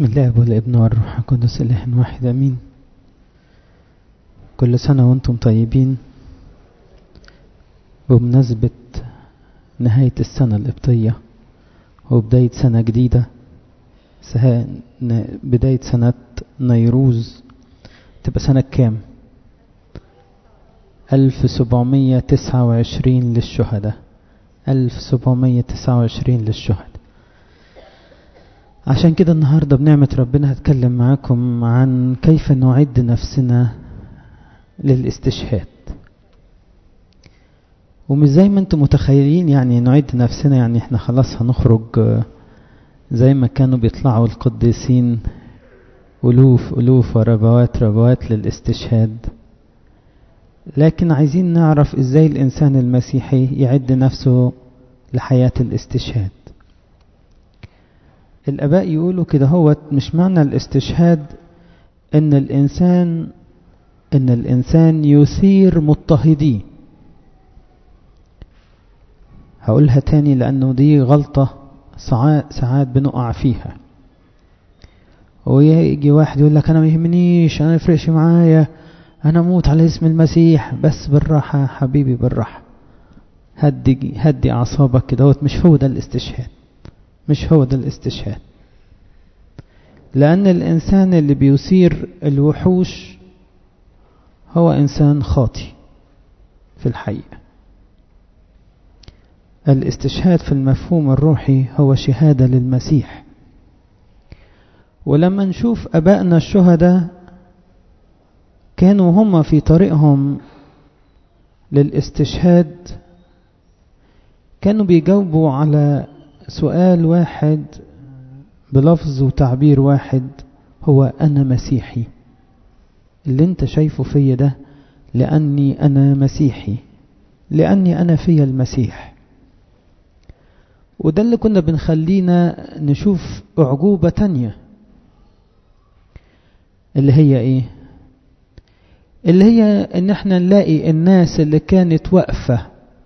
بسم الله والابن والروح القدس اله واحد امين كل سنة وانتم طيبين بمناسبة نهاية السنة القبطية وبداية سنة جديدة بداية سنة نيروز تبقى سنة كام ألف سبعمية تسعة وعشرين للشهداء ألف سبعمية تسعة وعشرين للشهداء عشان كده النهاردة بنعمة ربنا هتكلم معاكم عن كيف نعد نفسنا للاستشهاد ومش زي ما انتم متخيلين يعني نعد نفسنا يعني احنا خلاص هنخرج زي ما كانوا بيطلعوا القديسين ألوف ألوف وربوات ربوات للاستشهاد لكن عايزين نعرف ازاي الإنسان المسيحي يعد نفسه لحياة الاستشهاد الآباء يقولوا كده هو مش معنى الاستشهاد إن الإنسان إن الإنسان يثير مضطهديه هقولها تاني لأنه دي غلطة ساعات ساعات بنقع فيها ويجي واحد يقول لك أنا ما يهمنيش أنا يفرقش معايا أنا أموت على اسم المسيح بس بالراحة حبيبي بالراحة هدي هدي أعصابك كده مش هو ده الاستشهاد مش هو ده الاستشهاد لأن الإنسان اللي بيثير الوحوش هو إنسان خاطي في الحقيقة الاستشهاد في المفهوم الروحي هو شهادة للمسيح ولما نشوف أبائنا الشهداء كانوا هم في طريقهم للاستشهاد كانوا بيجاوبوا على سؤال واحد بلفظ وتعبير واحد هو أنا مسيحي اللي انت شايفه فيا ده لأني أنا مسيحي لأني أنا فيا المسيح وده اللي كنا بنخلينا نشوف أعجوبة تانية اللي هي ايه اللي هي ان احنا نلاقي الناس اللي كانت واقفة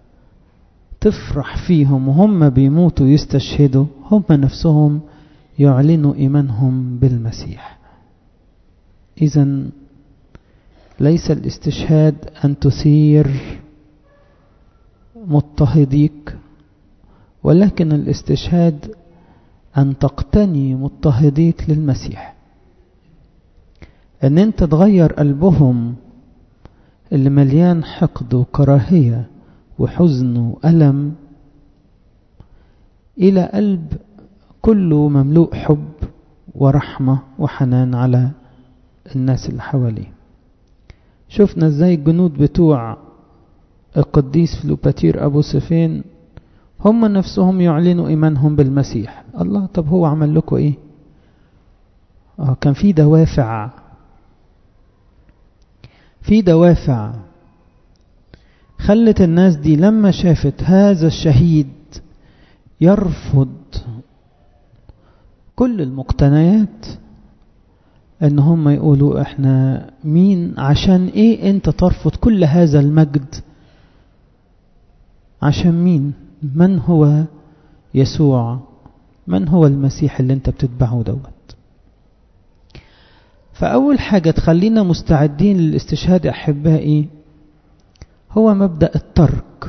تفرح فيهم وهم بيموتوا يستشهدوا هم نفسهم يعلنوا إيمانهم بالمسيح إذا ليس الاستشهاد أن تثير مضطهديك ولكن الاستشهاد أن تقتني مضطهديك للمسيح أن أنت تغير قلبهم اللي مليان حقد وكراهية وحزن وألم إلى قلب كله مملوء حب ورحمة وحنان على الناس اللي حواليه شفنا ازاي الجنود بتوع القديس فلوباتير أبو سفين هم نفسهم يعلنوا إيمانهم بالمسيح الله طب هو عمل لكم إيه آه كان في دوافع في دوافع خلت الناس دي لما شافت هذا الشهيد يرفض كل المقتنيات ان هم يقولوا احنا مين عشان ايه انت ترفض كل هذا المجد عشان مين من هو يسوع من هو المسيح اللي انت بتتبعه دوت فاول حاجة تخلينا مستعدين للاستشهاد احبائي هو مبدأ الترك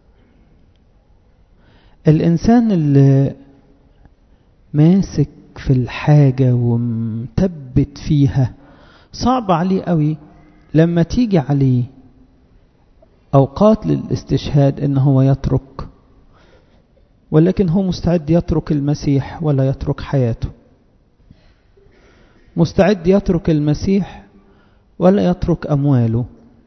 الإنسان اللي ماسك في الحاجة ومثبت فيها صعب عليه قوي لما تيجي عليه أوقات للاستشهاد إن هو يترك ولكن هو مستعد يترك المسيح ولا يترك حياته مستعد يترك المسيح ولا يترك أمواله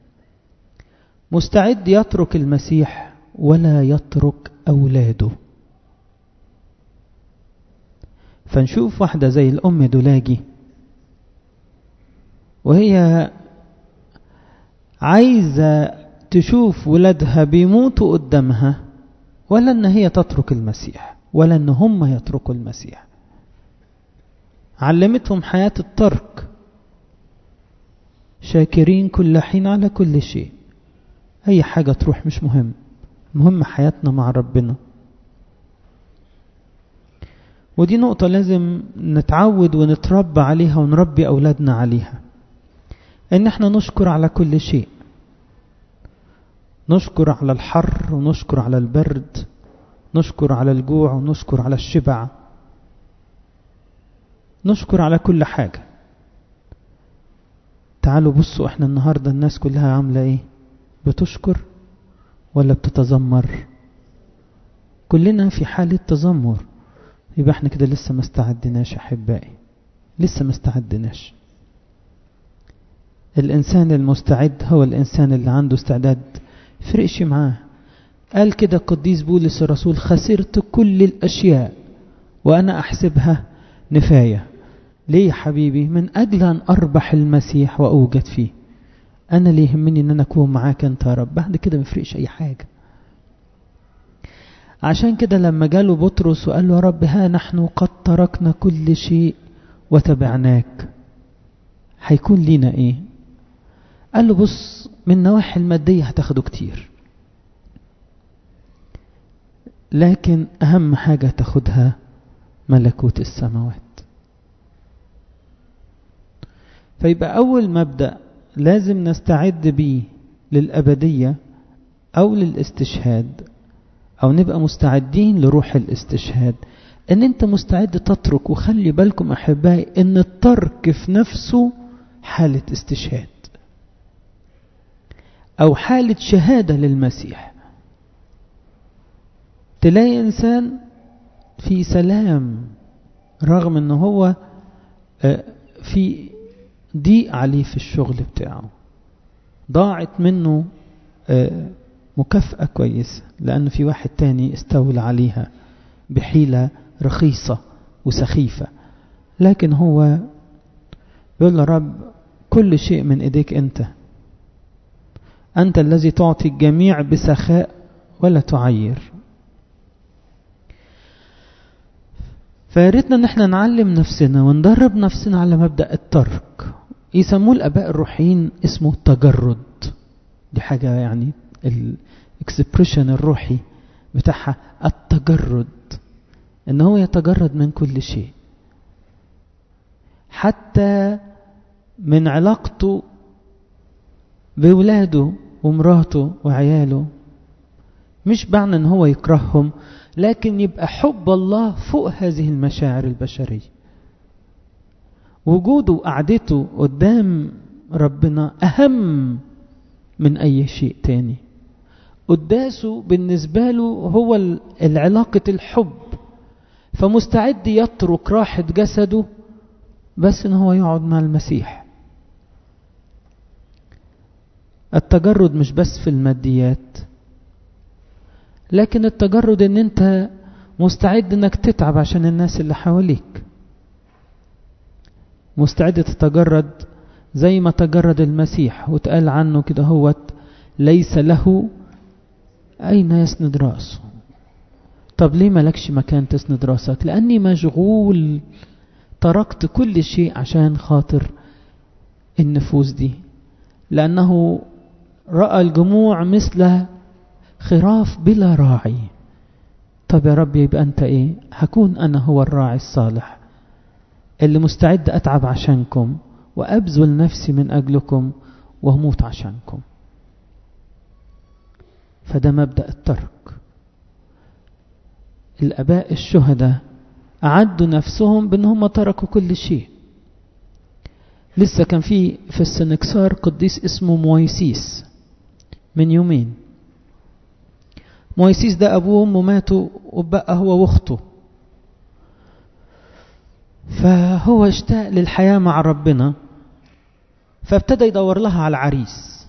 مستعد يترك المسيح ولا يترك أولاده فنشوف واحدة زي الأم دولاجي وهي عايزة تشوف ولادها بيموتوا قدامها ولا ان هي تترك المسيح ولا ان هم يتركوا المسيح علمتهم حياة الترك شاكرين كل حين على كل شيء أي حاجة تروح مش مهم المهم حياتنا مع ربنا ودي نقطة لازم نتعود ونتربى عليها ونربي أولادنا عليها إن احنا نشكر على كل شيء نشكر على الحر ونشكر على البرد نشكر على الجوع ونشكر على الشبع نشكر على كل حاجة تعالوا بصوا احنا النهاردة الناس كلها عاملة ايه بتشكر ولا بتتذمر كلنا في حالة تذمر يبقى احنا كده لسه ما استعدناش احبائي لسه ما استعدناش الانسان المستعد هو الانسان اللي عنده استعداد فرقش معاه قال كده القديس بولس الرسول خسرت كل الاشياء وانا احسبها نفايه ليه يا حبيبي من اجل ان اربح المسيح واوجد فيه انا اللي يهمني ان انا اكون معاك انت يا رب بعد كده ما يفرقش اي حاجه عشان كده لما جاله بطرس وقال له يا رب ها نحن قد تركنا كل شيء وتبعناك هيكون لينا ايه قال له بص من النواحي المادية هتاخده كتير لكن أهم حاجة تاخدها ملكوت السماوات فيبقى أول مبدأ لازم نستعد بيه للأبدية أو للاستشهاد أو نبقى مستعدين لروح الاستشهاد ان انت مستعد تترك وخلي بالكم احبائي ان الترك في نفسه حالة استشهاد او حالة شهادة للمسيح تلاقي انسان في سلام رغم ان هو في ضيق عليه في الشغل بتاعه ضاعت منه مكافأة كويسة لأن في واحد تاني استولى عليها بحيلة رخيصة وسخيفة لكن هو يقول له رب كل شيء من ايديك انت انت الذي تعطي الجميع بسخاء ولا تعير فياريتنا ان احنا نعلم نفسنا وندرب نفسنا على مبدأ الترك يسموه الاباء الروحيين اسمه تجرد دي حاجة يعني الاكسبريشن الروحي بتاعها التجرد ان هو يتجرد من كل شيء حتى من علاقته بولاده ومراته وعياله مش معنى ان هو يكرههم لكن يبقى حب الله فوق هذه المشاعر البشرية وجوده وقعدته قدام ربنا أهم من أي شيء تاني قداسه بالنسبة له هو العلاقة الحب فمستعد يترك راحة جسده بس ان هو يقعد مع المسيح التجرد مش بس في الماديات لكن التجرد ان انت مستعد انك تتعب عشان الناس اللي حواليك مستعد تتجرد زي ما تجرد المسيح وتقال عنه كده هوت ليس له أين يسند رأسه طب ليه ملكش مكان تسند راسك لأني مشغول تركت كل شيء عشان خاطر النفوس دي لأنه رأى الجموع مثل خراف بلا راعي طب يا رب يبقى أنت إيه هكون أنا هو الراعي الصالح اللي مستعد أتعب عشانكم وأبذل نفسي من أجلكم وأموت عشانكم فده مبدأ الترك الأباء الشهداء أعدوا نفسهم بأنهم تركوا كل شيء لسه كان في في السنكسار قديس اسمه مويسيس من يومين مويسيس ده أبوه وأمه ماتوا وبقى هو واخته فهو اشتاق للحياة مع ربنا فابتدى يدور لها على عريس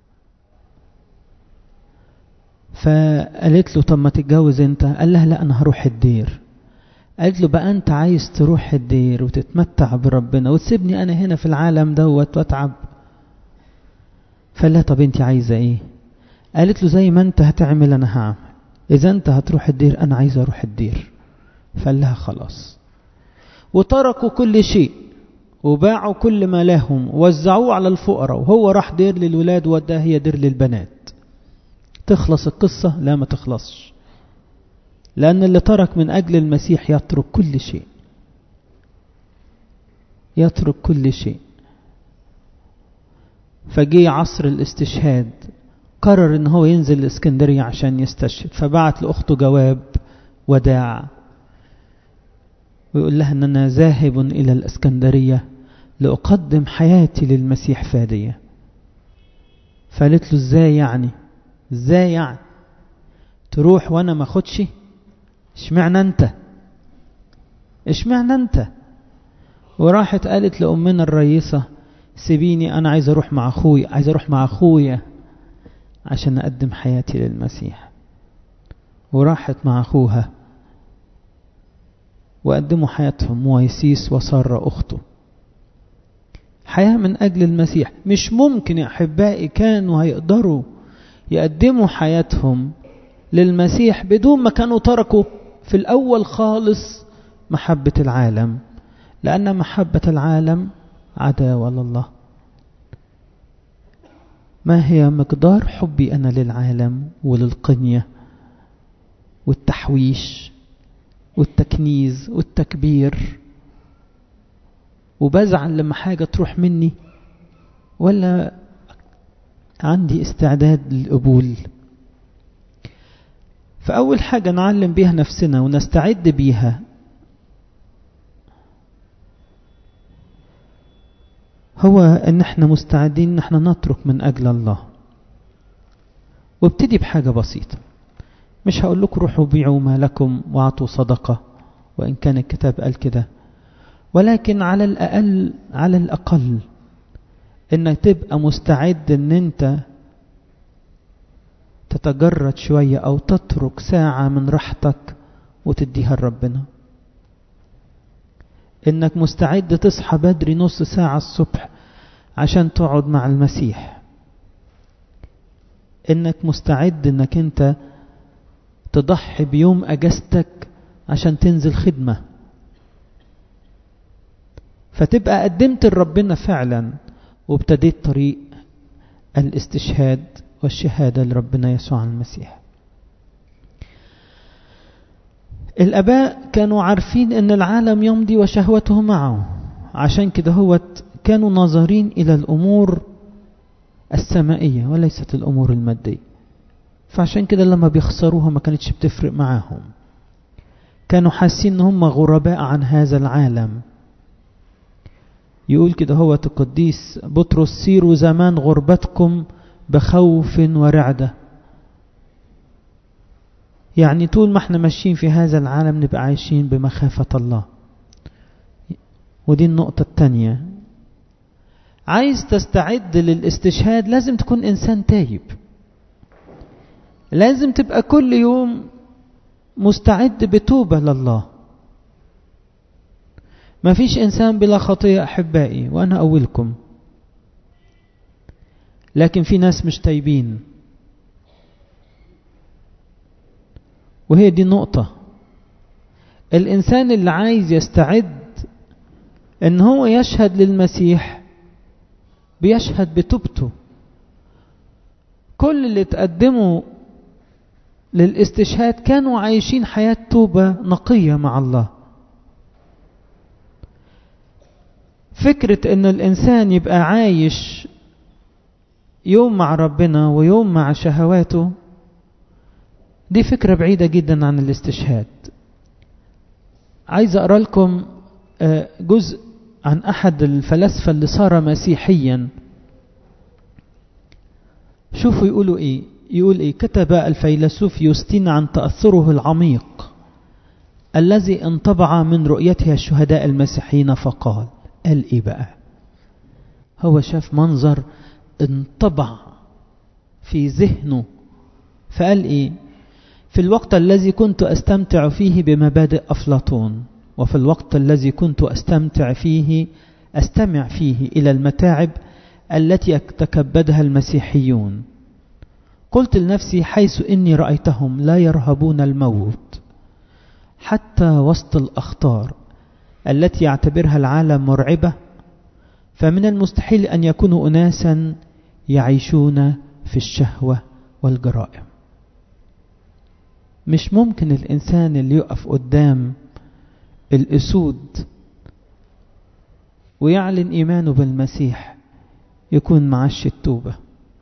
فقالت له طب ما تتجوز انت قال لها لا انا هروح الدير قالت له بقى انت عايز تروح الدير وتتمتع بربنا وتسيبني انا هنا في العالم دوت واتعب فقال لها طب انت عايزه ايه قالت له زي ما انت هتعمل انا هعمل اذا انت هتروح الدير انا عايزه اروح الدير فقال لها خلاص وتركوا كل شيء وباعوا كل ما لهم ووزعوه على الفقراء وهو راح دير للولاد وداه هي دير للبنات تخلص القصة لا ما تخلصش لأن اللي ترك من أجل المسيح يترك كل شيء يترك كل شيء فجي عصر الاستشهاد قرر ان هو ينزل الاسكندرية عشان يستشهد فبعت لأخته جواب وداع ويقول لها ان انا ذاهب الى الاسكندرية لأقدم حياتي للمسيح فادية فقالت له ازاي يعني ازاي يعني تروح وانا ما اخدش اشمعنى انت اشمعنى انت وراحت قالت لأمنا الرئيسة سيبيني أنا عايز أروح مع أخويا عايز أروح مع أخويا عشان أقدم حياتي للمسيح وراحت مع أخوها وقدموا حياتهم مويسيس وسارة أخته حياة من أجل المسيح مش ممكن يا أحبائي كانوا هيقدروا يقدموا حياتهم للمسيح بدون ما كانوا تركوا في الأول خالص محبة العالم لأن محبة العالم عداوة لله ما هي مقدار حبي أنا للعالم وللقنية والتحويش والتكنيز والتكبير وبزعل لما حاجة تروح مني ولا عندي استعداد للقبول فأول حاجة نعلم بيها نفسنا ونستعد بيها هو ان احنا مستعدين ان احنا نترك من اجل الله وابتدي بحاجة بسيطة مش هقول لكم روحوا بيعوا ما لكم واعطوا صدقة وان كان الكتاب قال كده ولكن على الاقل على الاقل انك تبقى مستعد ان انت تتجرد شوية او تترك ساعة من راحتك وتديها لربنا انك مستعد تصحى بدري نص ساعة الصبح عشان تقعد مع المسيح انك مستعد انك انت تضحي بيوم اجازتك عشان تنزل خدمة فتبقى قدمت لربنا فعلا وابتديت طريق الاستشهاد والشهادة لربنا يسوع المسيح الاباء كانوا عارفين ان العالم يمضي وشهوته معه عشان كده هو كانوا ناظرين الى الامور السمائيه وليست الامور الماديه فعشان كده لما بيخسروها ما كانتش بتفرق معاهم كانوا حاسين ان هم غرباء عن هذا العالم يقول كده هو القديس بطرس سيروا زمان غربتكم بخوف ورعده يعني طول ما احنا ماشيين في هذا العالم نبقى عايشين بمخافة الله ودي النقطة التانية عايز تستعد للاستشهاد لازم تكون إنسان تايب لازم تبقى كل يوم مستعد بتوبة لله ما فيش إنسان بلا خطية أحبائي وأنا أولكم لكن في ناس مش تايبين وهي دي النقطة الإنسان اللي عايز يستعد إن هو يشهد للمسيح بيشهد بتوبته كل اللي تقدموا للاستشهاد كانوا عايشين حياة توبة نقية مع الله فكرة ان الانسان يبقى عايش يوم مع ربنا ويوم مع شهواته دي فكرة بعيدة جدا عن الاستشهاد عايز أقرأ لكم جزء عن أحد الفلاسفة اللي صار مسيحيا شوفوا يقولوا إيه يقول إيه كتب الفيلسوف يوستين عن تأثره العميق الذي انطبع من رؤيته الشهداء المسيحيين فقال قال إيه بقى هو شاف منظر انطبع في ذهنه فقال إيه في الوقت الذي كنت أستمتع فيه بمبادئ أفلاطون وفي الوقت الذي كنت أستمتع فيه أستمع فيه إلى المتاعب التي يتكبدها المسيحيون قلت لنفسي حيث إني رأيتهم لا يرهبون الموت حتى وسط الأخطار التي يعتبرها العالم مرعبة فمن المستحيل أن يكونوا أناسا يعيشون في الشهوة والجرائم مش ممكن الإنسان اللي يقف قدام الأسود ويعلن إيمانه بالمسيح يكون معاش التوبة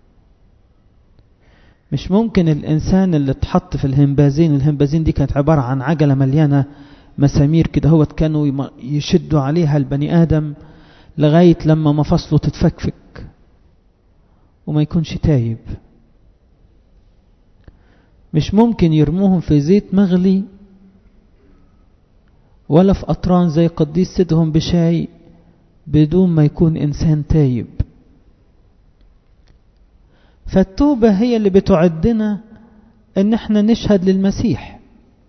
مش ممكن الإنسان اللي اتحط في الهمبازين الهمبازين دي كانت عبارة عن عجلة مليانة مسامير كده هو كانوا يشدوا عليها البني آدم لغاية لما مفاصله تتفكفك وما يكونش تايب مش ممكن يرموهم في زيت مغلي ولا في قطران زي قديس سيدهم بشاي بدون ما يكون إنسان تايب فالتوبة هي اللي بتعدنا ان احنا نشهد للمسيح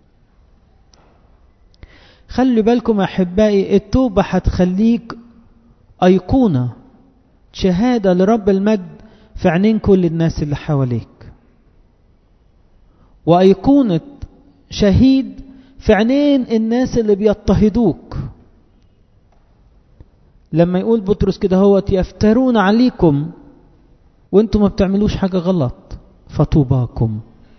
خلي بالكم احبائي التوبة هتخليك ايقونة شهادة لرب المجد في عينين كل الناس اللي حواليك وايقونة شهيد في عينين الناس اللي بيضطهدوك لما يقول بطرس كده هو يفترون عليكم وانتم ما بتعملوش حاجة غلط فطوباكم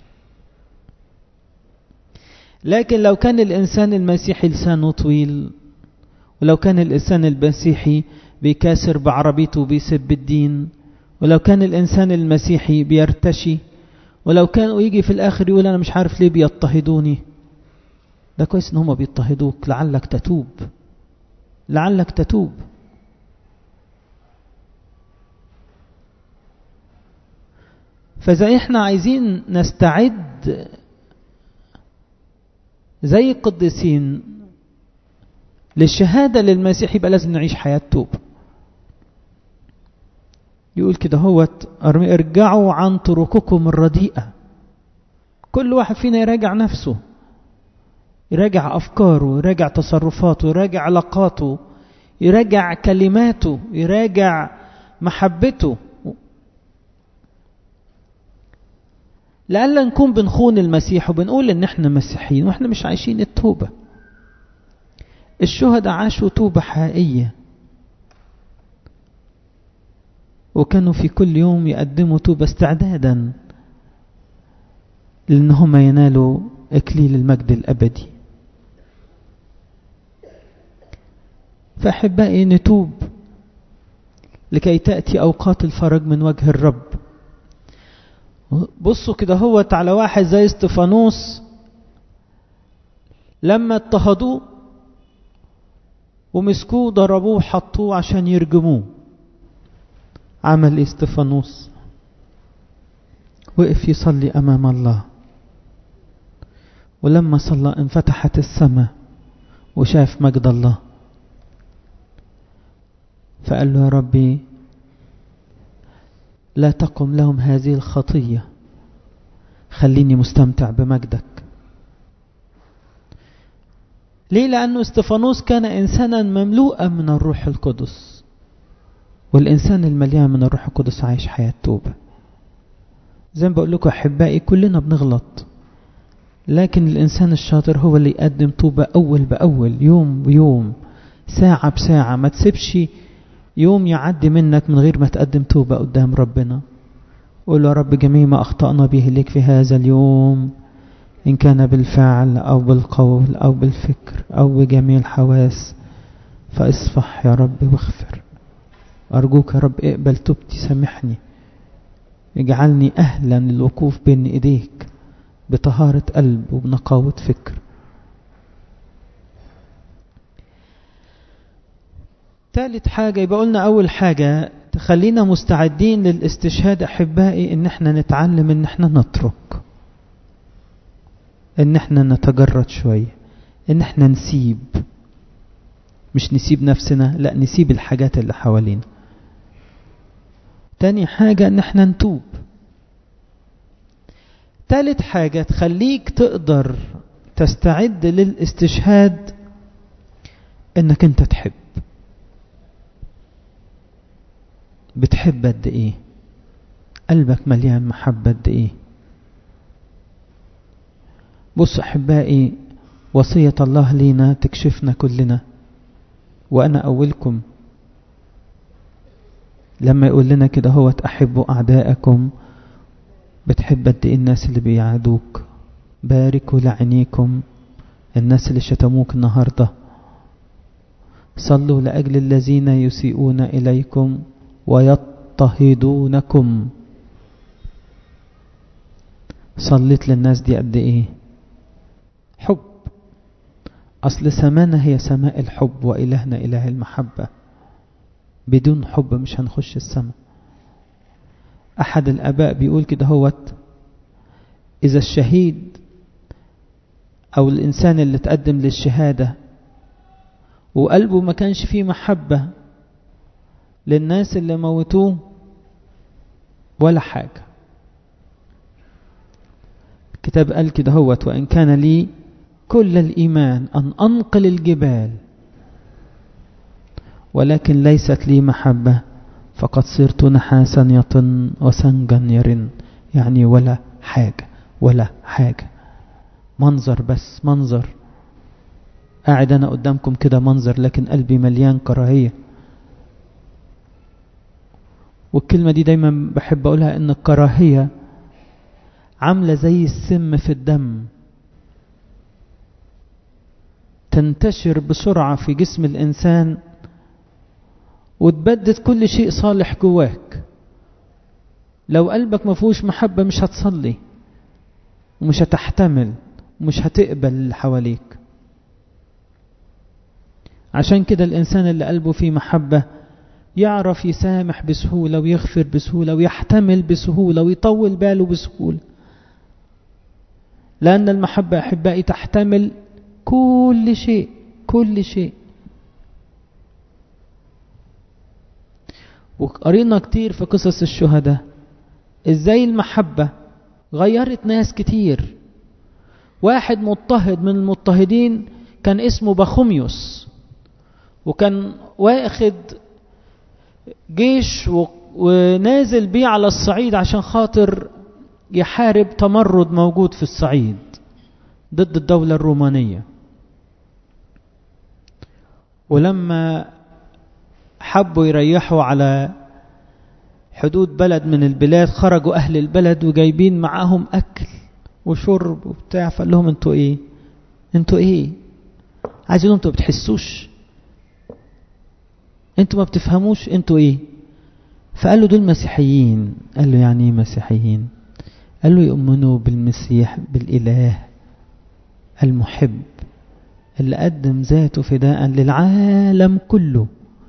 لكن لو كان الإنسان المسيحي لسانه طويل ولو كان الإنسان المسيحي بيكاسر بعربيته وبيسب الدين ولو كان الإنسان المسيحي بيرتشي ولو كان يجي في الآخر يقول أنا مش عارف ليه بيضطهدوني ده كويس إن هما بيضطهدوك لعلك تتوب لعلك تتوب فإذا إحنا عايزين نستعد زي القديسين للشهادة للمسيح يبقى لازم نعيش حياة توب يقول كده هوت ارجعوا عن طرقكم الرديئة كل واحد فينا يراجع نفسه يراجع أفكاره يراجع تصرفاته يراجع علاقاته يراجع كلماته يراجع محبته لألا نكون بنخون المسيح وبنقول ان احنا مسيحيين واحنا مش عايشين التوبة الشهداء عاشوا توبة حقيقية وكانوا في كل يوم يقدموا توبة استعدادا لأنهم ينالوا إكليل المجد الأبدي فأحبائي نتوب لكي تأتي أوقات الفرج من وجه الرب بصوا كده هو على واحد زي استفانوس لما اضطهدوه ومسكوه ضربوه حطوه عشان يرجموه عمل ايه استفانوس وقف يصلي امام الله ولما صلى انفتحت السماء وشاف مجد الله فقال له يا ربي لا تقم لهم هذه الخطية خليني مستمتع بمجدك ليه لأنه استفانوس كان إنسانا مملوءا من الروح القدس والإنسان المليان من الروح القدس عايش حياة توبة زي ما بقول لكم أحبائي كلنا بنغلط لكن الإنسان الشاطر هو اللي يقدم توبة أول بأول يوم بيوم ساعة بساعة ما تسيبش يوم يعدي منك من غير ما تقدم توبة قدام ربنا قول يا رب جميع ما أخطأنا به لك في هذا اليوم إن كان بالفعل أو بالقول أو بالفكر أو بجميع الحواس فاصفح يا رب واغفر أرجوك يا رب اقبل توبتي سامحني اجعلني أهلا للوقوف بين إيديك بطهارة قلب وبنقاوة فكر ثالث حاجة يبقى قلنا أول حاجة تخلينا مستعدين للاستشهاد أحبائي إن احنا نتعلم إن احنا نترك إن احنا نتجرد شوية إن احنا نسيب مش نسيب نفسنا لا نسيب الحاجات اللي حوالينا تاني حاجة إن احنا نتوب تالت حاجة تخليك تقدر تستعد للاستشهاد إنك أنت تحب بتحب قد ايه قلبك مليان محبة قد ايه بص احبائي وصية الله لينا تكشفنا كلنا وانا اولكم لما يقول لنا كده هو احبوا اعداءكم بتحب قد ايه الناس اللي بيعادوك باركوا لعينيكم الناس اللي شتموك النهاردة صلوا لأجل الذين يسيئون إليكم ويضطهدونكم صليت للناس دي قد ايه حب اصل سمانا هي سماء الحب والهنا اله المحبة بدون حب مش هنخش السماء احد الاباء بيقول كده هوت اذا الشهيد او الانسان اللي تقدم للشهادة وقلبه ما كانش فيه محبة للناس اللي موتوه ولا حاجة الكتاب قال كده هوت وإن كان لي كل الإيمان أن أنقل الجبال ولكن ليست لي محبة فقد صرت نحاسا يطن وسنجا يرن يعني ولا حاجة ولا حاجة منظر بس منظر قاعد أنا قدامكم كده منظر لكن قلبي مليان كراهية والكلمة دي دايما بحب أقولها إن الكراهية عاملة زي السم في الدم تنتشر بسرعة في جسم الإنسان وتبدد كل شيء صالح جواك لو قلبك ما فيهوش محبة مش هتصلي ومش هتحتمل ومش هتقبل اللي حواليك عشان كده الإنسان اللي قلبه فيه محبة يعرف يسامح بسهولة ويغفر بسهولة ويحتمل بسهولة ويطول باله بسهولة لأن المحبة أحبائي تحتمل كل شيء كل شيء وقرينا كتير في قصص الشهداء ازاي المحبة غيرت ناس كتير واحد مضطهد من المضطهدين كان اسمه بخوميوس وكان واخد جيش ونازل بيه على الصعيد عشان خاطر يحارب تمرد موجود في الصعيد ضد الدولة الرومانية ولما حبوا يريحوا على حدود بلد من البلاد خرجوا أهل البلد وجايبين معاهم أكل وشرب وبتاع فقال لهم انتوا ايه انتوا ايه عايزين انتوا بتحسوش انتوا ما بتفهموش انتوا ايه فقال له دول مسيحيين قال له يعني ايه مسيحيين قال له يؤمنوا بالمسيح بالإله المحب اللي قدم ذاته فداء للعالم كله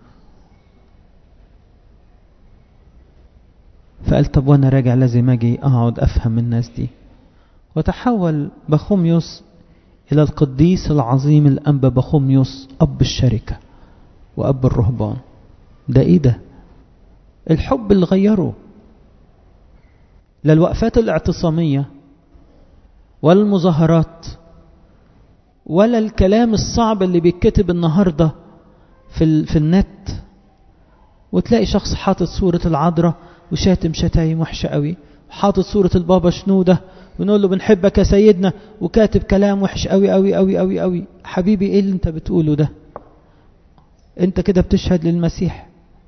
فقال طب وانا راجع لازم اجي اقعد افهم الناس دي وتحول بخوميوس الى القديس العظيم الانبا بخوميوس اب الشركة واب الرهبان ده ايه ده الحب اللي غيره لا الوقفات الاعتصامية ولا المظاهرات ولا الكلام الصعب اللي بيتكتب النهاردة في, في النت وتلاقي شخص حاطط صورة العذراء وشاتم شتايم وحشة قوي حاطط صورة البابا شنودة ونقول له بنحبك يا سيدنا وكاتب كلام وحش قوي قوي قوي قوي قوي حبيبي ايه اللي انت بتقوله ده انت كده بتشهد للمسيح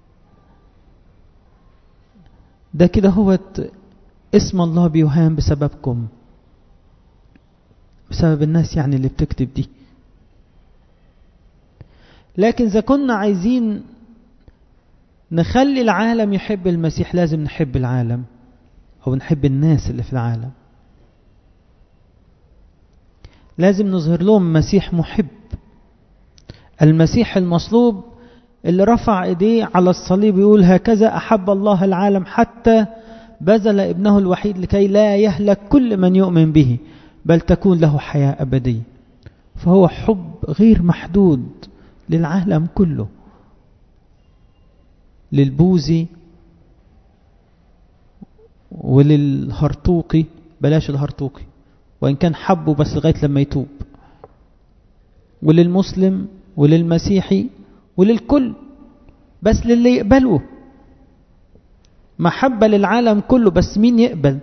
ده كده هو اسم الله بيهان بسببكم بسبب الناس يعني اللي بتكتب دي لكن إذا كنا عايزين نخلي العالم يحب المسيح لازم نحب العالم أو نحب الناس اللي في العالم لازم نظهر لهم مسيح محب المسيح المصلوب اللي رفع ايديه على الصليب يقول هكذا أحب الله العالم حتى بذل ابنه الوحيد لكي لا يهلك كل من يؤمن به بل تكون له حياة أبدية فهو حب غير محدود للعالم كله للبوذي وللهرطوقي بلاش الهرطوقي وإن كان حبه بس لغاية لما يتوب وللمسلم وللمسيحي وللكل بس للي يقبله محبة للعالم كله بس مين يقبل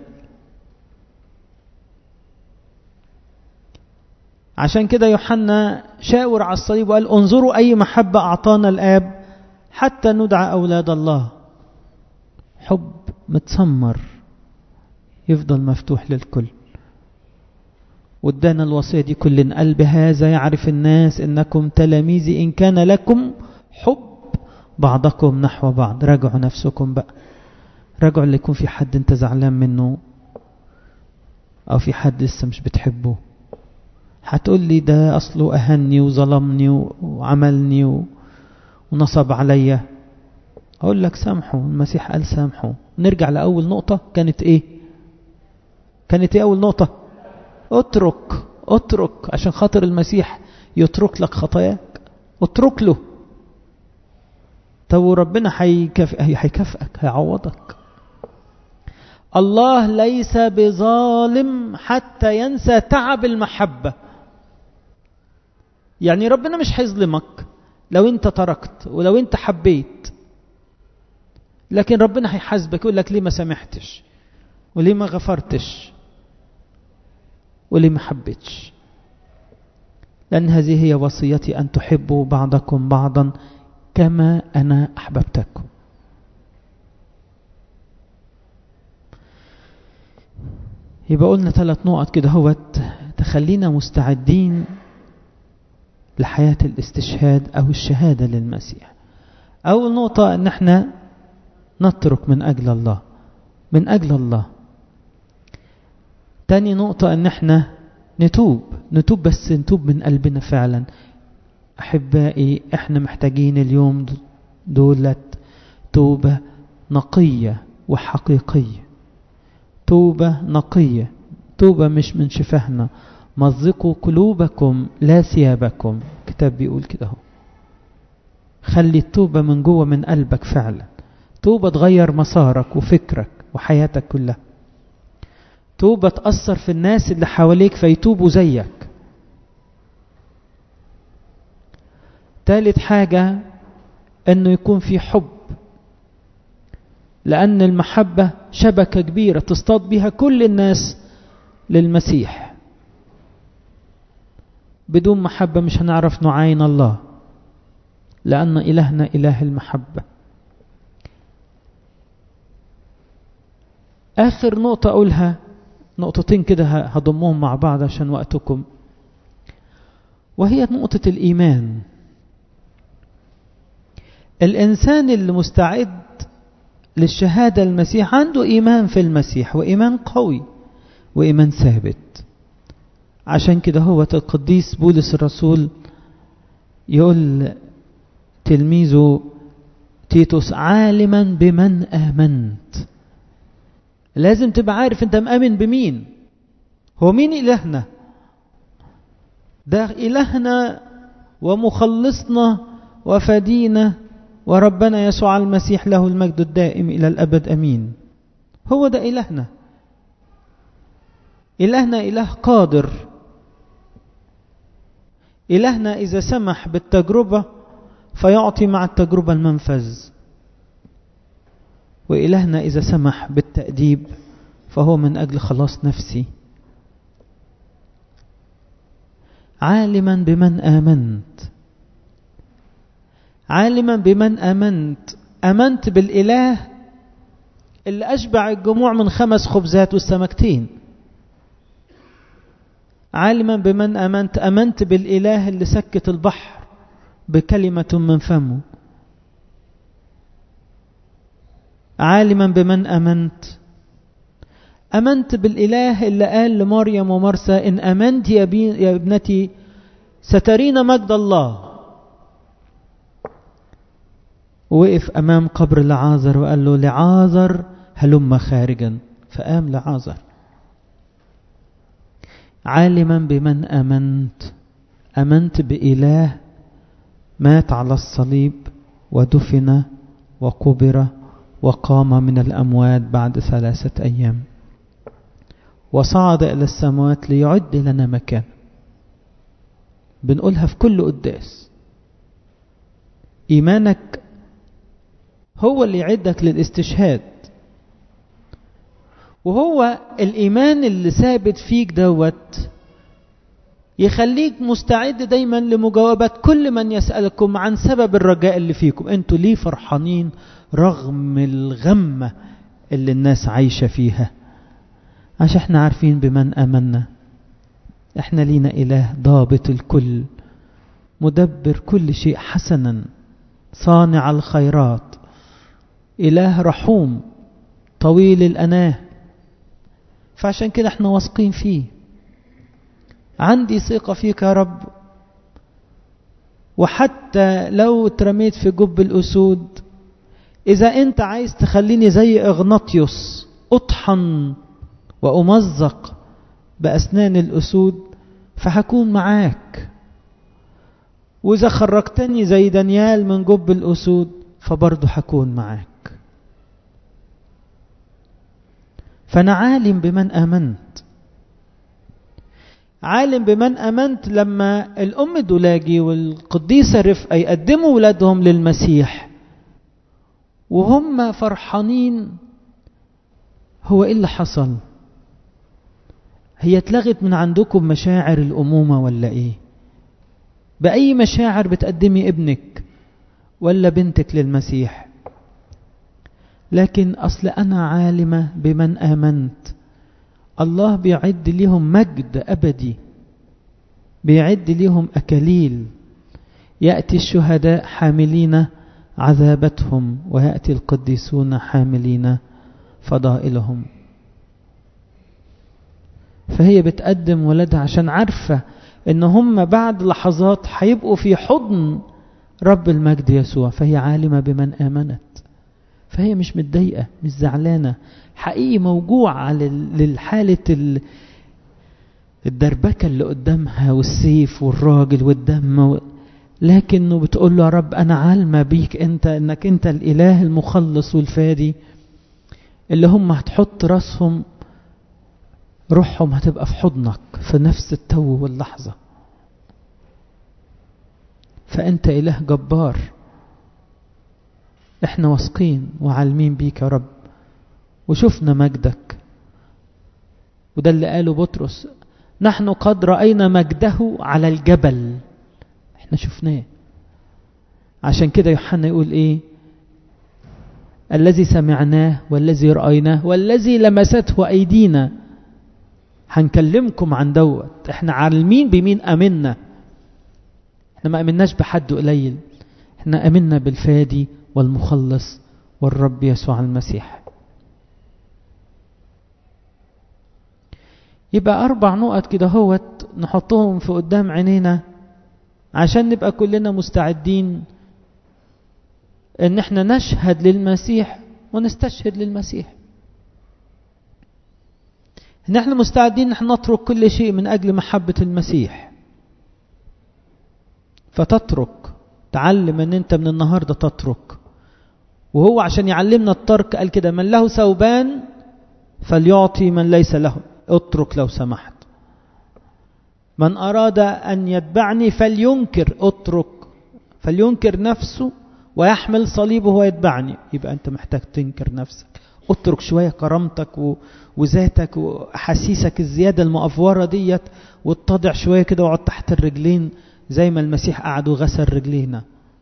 عشان كده يوحنا شاور على الصليب وقال انظروا أي محبة أعطانا الآب حتى ندعى أولاد الله حب متسمر يفضل مفتوح للكل وادانا الوصية دي كل قلب هذا يعرف الناس إنكم تلاميذي إن كان لكم حب بعضكم نحو بعض راجعوا نفسكم بقى راجعوا اللي يكون في حد انت زعلان منه أو في حد لسه مش بتحبه هتقول لي ده أصله أهني وظلمني وعملني ونصب عليا أقول لك سامحوا المسيح قال سامحوا نرجع لأول نقطة كانت إيه كانت إيه أول نقطة اترك اترك عشان خاطر المسيح يترك لك خطاياك اترك له طب وربنا هيكافئك هيعوضك الله ليس بظالم حتى ينسى تعب المحبة يعني ربنا مش هيظلمك لو انت تركت ولو انت حبيت لكن ربنا هيحاسبك يقول لك ليه ما سامحتش وليه ما غفرتش وليه ما حبيتش لأن هذه هي وصيتي أن تحبوا بعضكم بعضا كما أنا أحببتكم يبقى قلنا ثلاث نقط كده هوت تخلينا مستعدين لحياة الاستشهاد أو الشهادة للمسيح أول نقطة أن احنا نترك من أجل الله من أجل الله تاني نقطة أن احنا نتوب نتوب بس نتوب من قلبنا فعلا أحبائي احنا محتاجين اليوم دولة توبة نقية وحقيقية توبة نقية توبة مش من شفهنا مزقوا قلوبكم لا ثيابكم كتاب بيقول كده هو خلي التوبة من جوه من قلبك فعلا توبة تغير مسارك وفكرك وحياتك كلها توبة تأثر في الناس اللي حواليك فيتوبوا زيك ثالث حاجة انه يكون في حب لأن المحبة شبكة كبيرة تصطاد بها كل الناس للمسيح بدون محبة مش هنعرف نعاين الله لأن إلهنا إله المحبة آخر نقطة أقولها نقطتين كده هضمهم مع بعض عشان وقتكم وهي نقطة الإيمان الإنسان اللي مستعد للشهادة المسيح عنده إيمان في المسيح وإيمان قوي وإيمان ثابت عشان كده هو القديس بولس الرسول يقول تلميذه تيتوس عالما بمن آمنت لازم تبقى عارف انت مآمن بمين هو مين إلهنا ده إلهنا ومخلصنا وفدينا وربنا يسوع المسيح له المجد الدائم إلى الأبد أمين هو ده إلهنا إلهنا إله قادر إلهنا إذا سمح بالتجربة فيعطي مع التجربة المنفذ وإلهنا إذا سمح بالتأديب فهو من أجل خلاص نفسي عالما بمن آمنت عالما بمن آمنت آمنت بالإله اللي أشبع الجموع من خمس خبزات والسمكتين عالما بمن آمنت آمنت بالإله اللي سكت البحر بكلمة من فمه عالما بمن أمنت أمنت بالإله اللي قال لمريم ومرسى إن أمنت يا, يا ابنتي سترين مجد الله وقف أمام قبر لعازر وقال له لعازر هلم خارجا فقام لعازر عالما بمن أمنت أمنت بإله مات على الصليب ودفن وقبر وقام من الأموات بعد ثلاثة أيام وصعد إلى السماوات ليعد لنا مكان بنقولها في كل قداس إيمانك هو اللي يعدك للاستشهاد وهو الإيمان اللي ثابت فيك دوت يخليك مستعد دايما لمجاوبة كل من يسألكم عن سبب الرجاء اللي فيكم انتوا ليه فرحانين رغم الغمة اللي الناس عايشة فيها عشان احنا عارفين بمن أمنا احنا لينا إله ضابط الكل مدبر كل شيء حسنا صانع الخيرات إله رحوم طويل الأناه فعشان كده احنا واثقين فيه عندي ثقة فيك يا رب وحتى لو اترميت في جب الأسود إذا أنت عايز تخليني زي إغناطيوس أطحن وأمزق بأسنان الأسود فهكون معاك وإذا خرجتني زي دانيال من جب الأسود فبرضه هكون معاك فأنا عالم بمن آمنت عالم بمن آمنت لما الأم دولاجي والقديسة رفقة يقدموا ولادهم للمسيح وهم فرحانين هو إيه اللي حصل هي اتلغت من عندكم مشاعر الأمومة ولا إيه بأي مشاعر بتقدمي ابنك ولا بنتك للمسيح لكن أصل أنا عالمة بمن آمنت الله بيعد لهم مجد أبدي بيعد لهم أكاليل يأتي الشهداء حاملين عذابتهم ويأتي القديسون حاملين فضائلهم فهي بتقدم ولادها عشان عارفة ان هم بعد لحظات هيبقوا في حضن رب المجد يسوع فهي عالمة بمن آمنت فهي مش متضايقة مش زعلانة حقيقي موجوعة للحالة الدربكة اللي قدامها والسيف والراجل والدم و... لكنه بتقول له يا رب أنا عالمة بيك أنت أنك أنت الإله المخلص والفادي اللي هم هتحط راسهم روحهم هتبقى في حضنك في نفس التو واللحظة فأنت إله جبار احنا واثقين وعالمين بيك يا رب وشفنا مجدك وده اللي قاله بطرس نحن قد رأينا مجده على الجبل احنا شفناه عشان كده يوحنا يقول ايه الذي سمعناه والذي رأيناه والذي لمسته أيدينا هنكلمكم عن دوت احنا عالمين بمين أمنا احنا ما أمناش بحد قليل احنا أمنا بالفادي والمخلص والرب يسوع المسيح يبقى أربع نقط كده هوت نحطهم في قدام عينينا عشان نبقى كلنا مستعدين ان احنا نشهد للمسيح ونستشهد للمسيح ان احنا مستعدين ان احنا نترك كل شيء من اجل محبة المسيح فتترك تعلم ان انت من النهاردة تترك وهو عشان يعلمنا الترك قال كده من له ثوبان فليعطي من ليس له اترك لو سمحت من أراد أن يتبعني فلينكر اترك فلينكر نفسه ويحمل صليبه ويتبعني يبقى أنت محتاج تنكر نفسك اترك شوية كرامتك و... وذاتك وأحاسيسك الزيادة المأفورة ديت واتضع شوية كده وقعد تحت الرجلين زي ما المسيح قعد وغسل رجلينا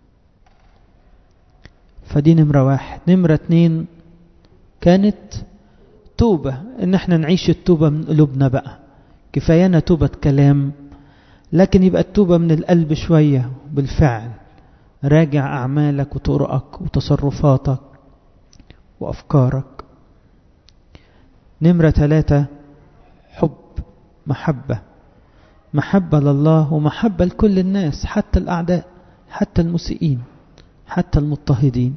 فدي نمرة واحد نمرة اتنين كانت توبة ان احنا نعيش التوبة من قلوبنا بقى كفايانا توبة كلام لكن يبقى التوبة من القلب شوية بالفعل راجع أعمالك وطرقك وتصرفاتك وأفكارك نمرة ثلاثة حب محبة محبة لله ومحبة لكل الناس حتى الأعداء حتى المسيئين حتى المضطهدين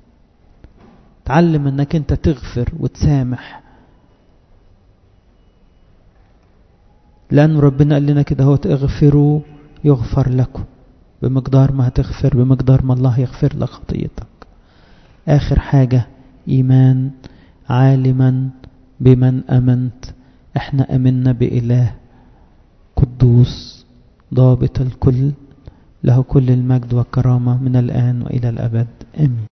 تعلم انك انت تغفر وتسامح لأن ربنا قال لنا كده هو اغفروا يغفر لكم بمقدار ما هتغفر بمقدار ما الله يغفر لك خطيتك آخر حاجة إيمان عالما بمن أمنت احنا أمنا بإله قدوس ضابط الكل له كل المجد والكرامة من الآن وإلى الأبد آمين